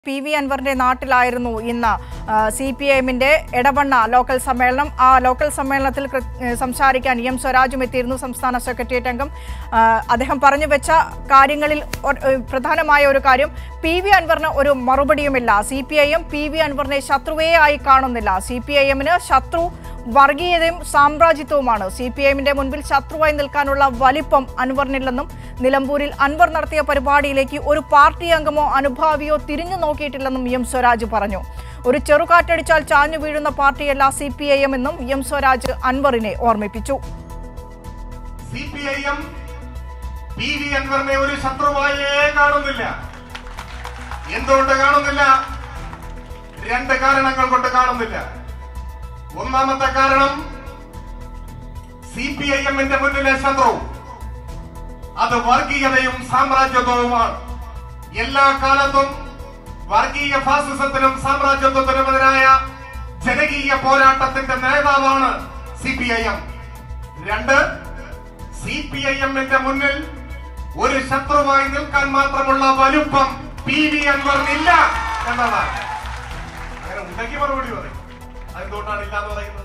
P V അൻവറിന്റെ നാട്ടിലായിരുന്നു ഇന്ന് C P I എമ്മിന്റെ എടവണ്ണ ലോക്കൽ സമ്മേളനം ആ ലോക്കൽ സമ്മേളനത്തിൽ കൃ- ഏഹ് സംസാരിക്കാൻ എം സ്വരാജും എത്തിയിരുന്നു സംസ്ഥാന സെക്രട്ടേറിയറ്റ് അംഗം ആ, അദ്ദേഹം പറഞ്ഞു വെച്ച കാര്യങ്ങളിൽ ഒ- ഏഹ് പ്രധാനമായ ഒരു കാര്യം പി വി അൻവറിന് ഒരു മറുപടിയുമില്ല C P I M P V അൻവറിനെ ശത്രുവേ ആയി കാണുന്നില്ല സി പി ഐ എമ്മിന് ശത്രു വർഗീയതയും സാമ്രാജ്യത്വവുമാണ് സി പി ഐഎമ്മിന്റെ മുൻപിൽ ശത്രുവായി നിൽക്കാനുള്ള വലിപ്പം അൻവറിനില്ലെന്നും നിലമ്പൂരിൽ അൻവർ നടത്തിയ പരിപാടിയിലേക്ക് ഒരു പാർട്ടി അംഗമോ അനുഭാവിയോ തിരിഞ്ഞു നോക്കിയിട്ടില്ലെന്നും എം സ്വരാജ് പറഞ്ഞു ഒരു ചെറുകാറ്റടിച്ചാൽ ചാഞ്ഞു വീഴുന്ന പാർട്ടിയല്ല സി പി ഐ എം എന്നും എം സ്വരാജ് അൻവറിനെ ഓർമ്മിപ്പിച്ചു C P I M P V അൻവറിനെ ഒരു ശത്രുവായേ കാണുന്നില്ല എന്തുകൊണ്ട് കാണുന്നില്ല രണ്ട് കാരണങ്ങൾ കൊണ്ട് കാണുന്നില്ല ഒന്നാമത്തെ കാരണം സി പി ഐ എമ്മിന്റെ മുന്നിലെ ശത്രു അത് വർഗീയതയും സാമ്രാജ്യത്വവുമാണ് എല്ലാ കാലത്തും വർഗീയ ഫാസിസത്തിനും സാമ്രാജ്യത്വത്തിനുമെതിരായ ജനകീയ പോരാട്ടത്തിന്റെ നേതാവാണ് സി പി ഐ എം രണ്ട് സി പി ഐ എമ്മിന്റെ മുന്നിൽ ഒരു ശത്രുവായി നിൽക്കാൻ മാത്രമുള്ള വലുപ്പം പി വി അൻവറിനില്ല എന്നതാണ് അങ്ങനെ ഉണ്ടെങ്കിൽ മറുപടി പറയും അതെന്തുകൊണ്ടാണ് ഇല്ലാന്ന് പറയുന്നത്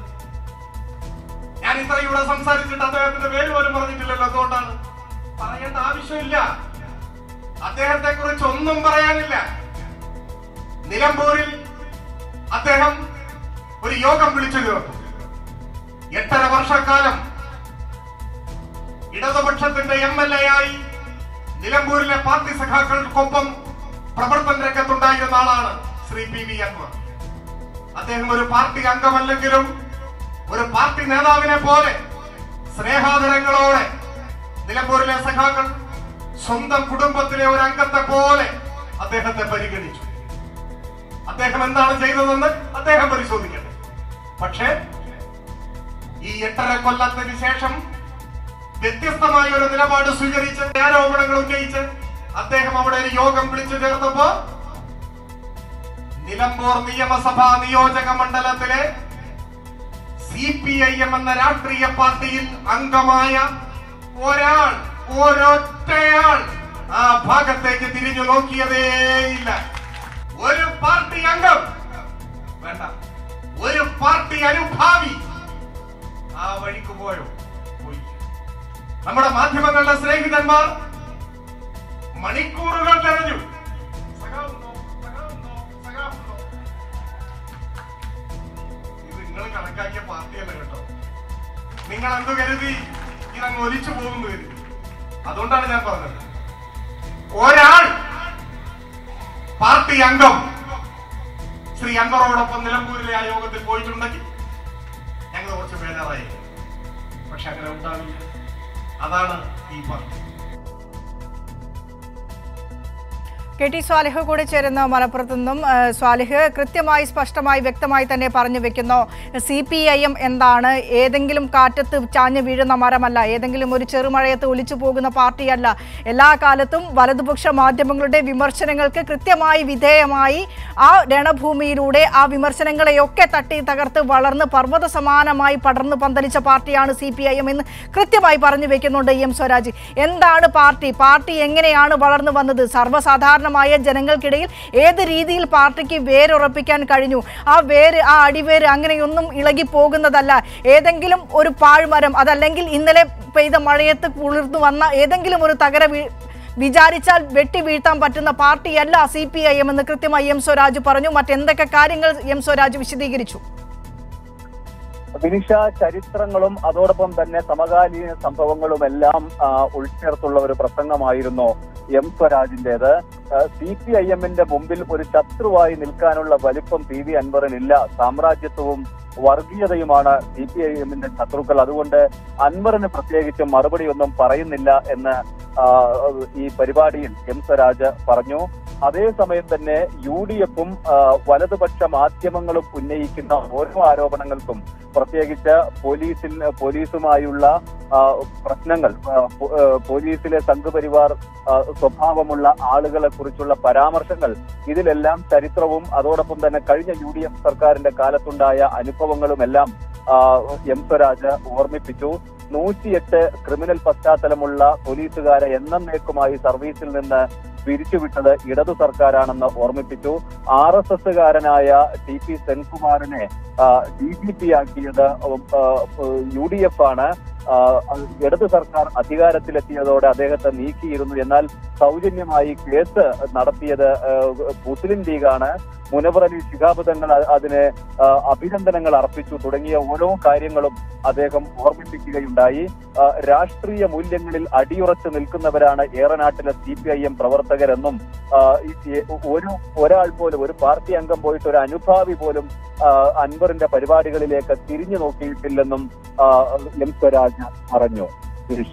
ഞാൻ ഇത്ര ഇവിടെ സംസാരിച്ചിട്ട് അദ്ദേഹത്തിന്റെ പേര് പോലും പറഞ്ഞിട്ടില്ലല്ലോ അതുകൊണ്ടാണ് പറയേണ്ട ആവശ്യമില്ല അദ്ദേഹത്തെ കുറിച്ച് ഒന്നും പറയാനില്ല നിലമ്പൂരിൽ അദ്ദേഹം ഒരു യോഗം വിളിച്ചു ചേർത്തു എട്ടര വർഷക്കാലം ഇടതുപക്ഷത്തിന്റെ എം എൽ എ ആയി നിലമ്പൂരിലെ പാർട്ടി സഖാക്കൾക്കൊപ്പം പ്രവർത്തന രംഗത്തുണ്ടായിരുന്ന ആളാണ് ശ്രീ പി വി അൻവർ അദ്ദേഹം ഒരു പാർട്ടി അംഗമല്ലെങ്കിലും ഒരു പാർട്ടി നേതാവിനെ പോലെ സ്നേഹാദരങ്ങളോടെ നിലമ്പൂരിലെ സഖാക്കൾ സ്വന്തം കുടുംബത്തിലെ ഒരു അംഗത്തെ പോലെ അദ്ദേഹത്തെ പരിഗണിച്ചു അദ്ദേഹം എന്താണ് ചെയ്തതെന്ന് അദ്ദേഹം പരിശോധിക്കട്ടെ പക്ഷേ ഈ എട്ടര കൊല്ലത്തിന് ശേഷം വ്യത്യസ്തമായ ഒരു നിലപാട് സ്വീകരിച്ച് ആരോപണങ്ങൾ ഉന്നയിച്ച് അദ്ദേഹം അവിടെ ഒരു യോഗം വിളിച്ചു ചേർത്തപ്പോ നിലമ്പൂർ നിയമസഭാ നിയോജക മണ്ഡലത്തിലെ സി പി ഐ എം എന്ന രാഷ്ട്രീയ പാർട്ടിയിൽ അംഗമായ ഒരാൾ ഒരൊറ്റയാൾ ആ ഭാഗത്തേക്ക് തിരിഞ്ഞു നോക്കിയതേയില്ല ഒരു പാർട്ടി അംഗം വേണ്ട ഒരു പാർട്ടി അനുഭാവി ആ വഴിക്ക് പോയോ പോയി നമ്മുടെ മാധ്യമങ്ങളുടെ സ്നേഹിതന്മാർ മണിക്കൂറുകൾ തെരഞ്ഞു സഖാവുണ്ടോ? സഖാവുണ്ടോ? സഖാവുണ്ടോ? ഇത് നിങ്ങൾ കണക്കാക്കിയ പാർട്ടിയല്ല കേട്ടോ നിങ്ങൾ എന്ത് കരുതി ഇതങ്ങ് ഒലിച്ചു പോകുന്നു കരുതി അതുകൊണ്ടാണ് ഞാൻ പറഞ്ഞത് ഒരാൾ പാർട്ടി അംഗം ശ്രീ അൻവറോടൊപ്പം നിലമ്പൂരിലെ ആ യോഗത്തിൽ പോയിട്ടുണ്ടെങ്കിൽ ഞങ്ങൾ കുറച്ച് ബേജാറായി പക്ഷെ അങ്ങനെ ഉണ്ടാവില്ല അതാണ് ഈ പാർട്ടി കെ ടി സ്വാലിഹ് കൂടി ചേരുന്ന മലപ്പുറത്ത് നിന്നും ആ, സ്വാലിഹ് കൃത്യമായി സ്പഷ്ടമായി വ്യക്തമായി തന്നെ പറഞ്ഞു വെക്കുന്നു സി പി ഐ എം എന്താണ് ഏതെങ്കിലും കാറ്റത്ത് ചാഞ്ഞു വീഴുന്ന മരമല്ല ഏതെങ്കിലും ഒരു ചെറുമഴയത്ത് ഒലിച്ചു പോകുന്ന പാർട്ടിയല്ല എല്ലാ കാലത്തും വലതുപക്ഷ മാധ്യമങ്ങളുടെ വിമർശനങ്ങൾക്ക് കൃത്യമായി വിധേയമായി ആ രണഭൂമിയിലൂടെ ആ വിമർശനങ്ങളെയൊക്കെ തട്ടി തകർത്ത് വളർന്ന് പർവ്വത സമാനമായി പടർന്നു പന്തലിച്ച പാർട്ടിയാണ് സി പി ഐ എം എന്ന് കൃത്യമായി പറഞ്ഞു വെക്കുന്നുണ്ട് എം സ്വരാജ് എന്താണ് പാർട്ടി പാർട്ടി എങ്ങനെയാണ് വളർന്നു വന്നത് സർവ്വസാധാരണമായ ജനങ്ങൾക്കിടയിൽ ഏത് രീതിയിൽ പാർട്ടിക്ക് വേരുറപ്പിക്കാൻ കഴിഞ്ഞു ആ വേര് ആ അടിവേര് അങ്ങനെയൊന്നും ഇളകി പോകുന്നതല്ല ഏതെങ്കിലും ഒരു പാഴ്മരം അതല്ലെങ്കിൽ ഇന്നലെ പെയ്ത മഴയത്ത് കുളിർന്നു വന്ന ഏതെങ്കിലും ഒരു തകര വീ വിചാരിച്ചാൽ വെട്ടി വീഴ്ത്താൻ പറ്റുന്ന പാർട്ടിയല്ല സി പി ഐ എം എന്ന് കൃത്യമായി എം സ്വരാജ് പറഞ്ഞു മറ്റെന്തൊക്കെ കാര്യങ്ങൾ എം സ്വരാജ് വിശദീകരിച്ചു വിനിഷ ചരിത്രങ്ങളും അതോടൊപ്പം തന്നെ സമകാലീന സംഭവങ്ങളും എല്ലാം ആ, ഉൾച്ചേർത്തുള്ള ഒരു പ്രസംഗമായിരുന്നു എം സ്വരാജിന്റേത് സി പി ഐ എമ്മിന്റെ മുമ്പിൽ ഒരു ശത്രുവായി നിൽക്കാനുള്ള വലിപ്പം പി വി അൻവറിനില്ല സാമ്രാജ്യത്വവും വർഗീയതയുമാണ് സി പി ഐ എമ്മിന്റെ ശത്രുക്കൾ അതുകൊണ്ട് അൻവറിന് പ്രത്യേകിച്ച് മറുപടി ഒന്നും പറയുന്നില്ല എന്ന് ആ, ഈ പരിപാടിയിൽ എം സ്വരാജ് പറഞ്ഞു അതേസമയം തന്നെ യു ഡി എഫും വലതുപക്ഷ മാധ്യമങ്ങളും ഉന്നയിക്കുന്ന ഓരോ ആരോപണങ്ങൾക്കും പ്രത്യേകിച്ച് പോലീസിൽ പോലീസുമായുള്ള ആ, പ്രശ്നങ്ങൾ ആ, പോ- ആ, പോലീസിലെ സംഘപരിവാർ ആ, സ്വഭാവമുള്ള ആളുകളെ കുറിച്ചുള്ള പരാമർശങ്ങൾ ഇതിലെല്ലാം ചരിത്രവും അതോടൊപ്പം തന്നെ കഴിഞ്ഞ യു ഡി എഫ് സർക്കാരിന്റെ കാലത്തുണ്ടായ അനുഭവങ്ങളും എല്ലാം ആ, എം സ്വരാജ് ഓർമ്മിപ്പിച്ചു നൂറ്റിയെട്ട് ക്രിമിനൽ പശ്ചാത്തലമുള്ള പോലീസുകാരെ എന്നേക്കുമായി സർവീസിൽ നിന്ന് പിരിച്ചുവിട്ടത് ഇടതു സർക്കാരാണെന്ന് ഓർമ്മിപ്പിച്ചു ആർ എസ് എസുകാരനായ ടി പി സെൻകുമാറിനെ ഡി ജി പി ആക്കിയത് യു ഡി എഫ് ആണ് ആ, ഇടതു സർക്കാർ അധികാരത്തിലെത്തിയതോടെ അദ്ദേഹത്തെ നീക്കിയിരുന്നു എന്നാൽ സൗജന്യമായി കേസ് നടത്തിയത് ആ, മുസ്ലിം ലീഗാണ് മുനവർ അലി ശിഹാബ് തങ്ങൾ അ- അതിന് ആ, അഭിനന്ദനങ്ങൾ അർപ്പിച്ചു തുടങ്ങിയ ഓരോ കാര്യങ്ങളും അദ്ദേഹം ഓർമ്മിപ്പിക്കുകയുണ്ടായി ആ, രാഷ്ട്രീയ മൂല്യങ്ങളിൽ അടിയുറച്ചു നിൽക്കുന്നവരാണ് ഏറനാട്ടിലെ സി പി ഐ എം പ്രവർത്തകരെന്നും ആ, ഈ- ഈ ഒരു ഒരാൾ പോലും ഒരു പാർട്ടി അംഗം പോയിട്ട് ഒരു അനുഭാവി പോലും ആ, അൻവറിന്റെ പരിപാടികളിലേക്ക് തിരിഞ്ഞു നോക്കിയിട്ടില്ലെന്നും ആ, എം സ്വരാജ് പറഞ്ഞു ഗിരിഷ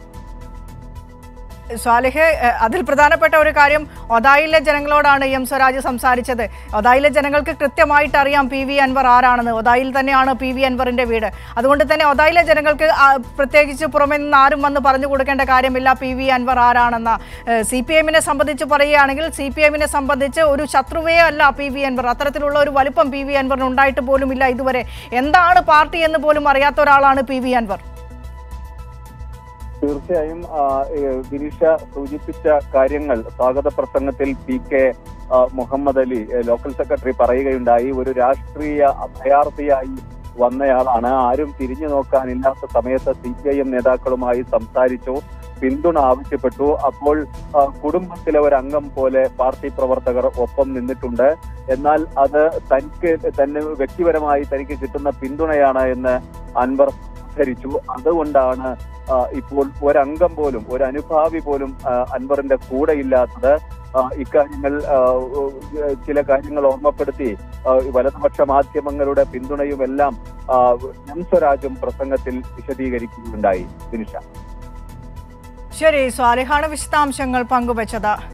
സ്വാലിഹ് ഏഹ്, അതിൽ പ്രധാനപ്പെട്ട ഒരു കാര്യം ഒതായിലെ ജനങ്ങളോടാണ് എം സ്വരാജ് സംസാരിച്ചത് ഒതായിലെ ജനങ്ങൾക്ക് കൃത്യമായിട്ട് അറിയാം പി വി അൻവർ ആരാണെന്ന് ഒതായിൽ തന്നെയാണ് പി വി അൻവറിന്റെ വീട് അതുകൊണ്ട് തന്നെ ഒതായിലെ ജനങ്ങൾക്ക് ആ, പ്രത്യേകിച്ച് പുറമെ നിന്ന് ആരും വന്ന് പറഞ്ഞു കൊടുക്കേണ്ട കാര്യമില്ല പി വി അൻവർ ആരാണെന്ന സി പി എമ്മിനെ സംബന്ധിച്ച് പറയുകയാണെങ്കിൽ സി പി എമ്മിനെ സംബന്ധിച്ച് ഒരു ശത്രുവേ അല്ല പി വി അൻവർ അത്തരത്തിലുള്ള ഒരു വലിപ്പം പി വി അൻവറിന് ഉണ്ടായിട്ട് പോലുമില്ല ഇതുവരെ എന്താണ് പാർട്ടി എന്ന് പോലും അറിയാത്ത ഒരാളാണ് പി വി അൻവർ തീർച്ചയായും ആ, ഏ, ഗിരീഷ സൂചിപ്പിച്ച കാര്യങ്ങൾ സ്വാഗത പ്രസംഗത്തിൽ പി കെ ആ, മുഹമ്മദ് അലി ഏ, ലോക്കൽ സെക്രട്ടറി പറയുകയുണ്ടായി ഒരു രാഷ്ട്രീയ അഭയാർത്ഥിയായി വന്നയാളാണ് ആരും തിരിഞ്ഞു നോക്കാനില്ലാത്ത സമയത്ത് സി പി ഐ എം നേതാക്കളുമായി സംസാരിച്ചു പിന്തുണ ആവശ്യപ്പെട്ടു അപ്പോൾ ആ, കുടുംബത്തിലെ ഒരു അംഗം പോലെ പാർട്ടി പ്രവർത്തകർ ഒപ്പം നിന്നിട്ടുണ്ട് എന്നാൽ അത് തനിക്ക് തന്നെ വ്യക്തിപരമായി തനിക്ക് കിട്ടുന്ന പിന്തുണയാണ് എന്ന് അൻവർ ധരിച്ചു അതുകൊണ്ടാണ് ആ, ഇപ്പോൾ ഒരംഗം പോലും ഒരു അനുഭാവി പോലും ആ, അൻവറിന്റെ കൂടെ ഇല്ലാത്തത് ആ, ഇക്കാര്യങ്ങൾ ആ, ഉ- ചില കാര്യങ്ങൾ ഓർമ്മപ്പെടുത്തി ആ, വലതുപക്ഷ മാധ്യമങ്ങളുടെ പിന്തുണയും എല്ലാം ആ, എം സ്വരാജും പ്രസംഗത്തിൽ വിശദീകരിക്കുകയുണ്ടായി ദിനിഷ ശരി സ്വാലിഹാണ് വിശദാംശങ്ങൾ പങ്കുവച്ചത്